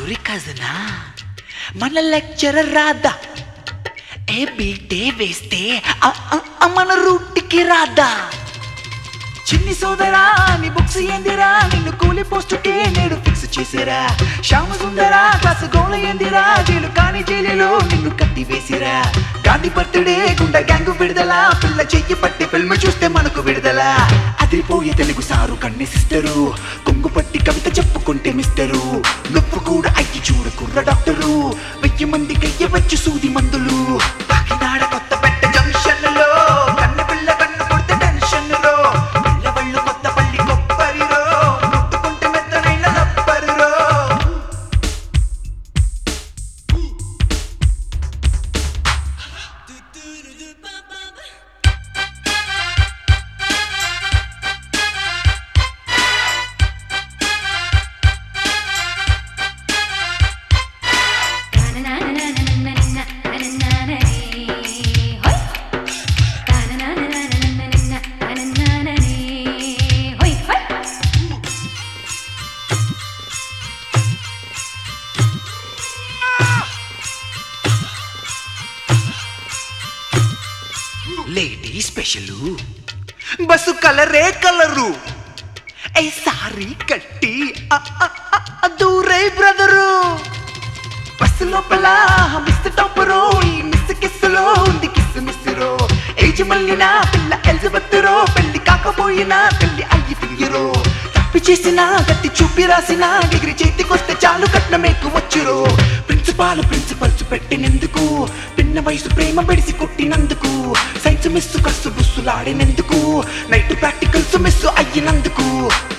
మాధురి కజనా మన లెక్చరర్ రాదా ఏ బీటే వేస్తే ఆ, ఆ, ఆ, మన రూట్కి రాదా చిన్ని సోదరా నీ బుక్స్ ఏందిరా నిన్ను కూలి పోస్టుకే నేడు ఫిక్స్ చేసిరా శ్యామ సుందరా క్లాస్ గోళ ఏందిరా జైలు కాని జైలులో నిన్ను కట్టి వేసిరా గాంధీ బర్త్డే గుండె గ్యాంగ్ విడుదల పిల్ల చెయ్యి పట్టి ఫిల్మ్ చూస్తే మనకు విడుదల అదిరిపోయే తెలుగు సారు కన్ని సిస్టరు కొంగు పట్టి కవిత చెప్పుకుంటే మిస్టరు నువ్వు కూడా అయ్యి చూడు కుర్ర డాక్టరు వెయ్యి మందికి అయ్యవచ్చు సూది మందులు కాకినాడ కొత్త పెట్ట జంక్షన్ లో కన్ను పిల్ల కన్ను కొడితే టెన్షన్ రో పిల్లవళ్ళు కొత్త పల్లి కొబ్బరిరో ముట్టుకుంటే మెత్తనైన రబ్బరురో లేడీ స్పెషల్ బస్సు కలరే కలరు ఏ సారీ కట్టి ఆ, ఆ, ఆ, ఆ, దూరై బ్రదరు బస్సు లోపల మిస్ టాపరో ఈ మిస్ కిస్సులో ఉంది కిస్ మిస్సురో ఏజ్ మళ్ళిన పిల్ల ఎలిజబెత్తురో పెళ్లి కాకపోయినా పెళ్లి అయ్యి ఫియ్యరో తప్పి చేసిన గట్టి చూపి రాసిన డిగ్రీ చేతికొస్తే చాలు కట్నమేకు వచ్చురో ప్రిన్సిపాల్ ప్రిన్సిపల్స్ పెట్టినందుకు పిన్న వయసు ప్రేమ బెడిసి కొట్టినందుకు సైన్స్ మిస్ కస్సు బుస్సులాడినందుకు నైట్ ప్రాక్టికల్స్ మిస్ అయ్యినందుకు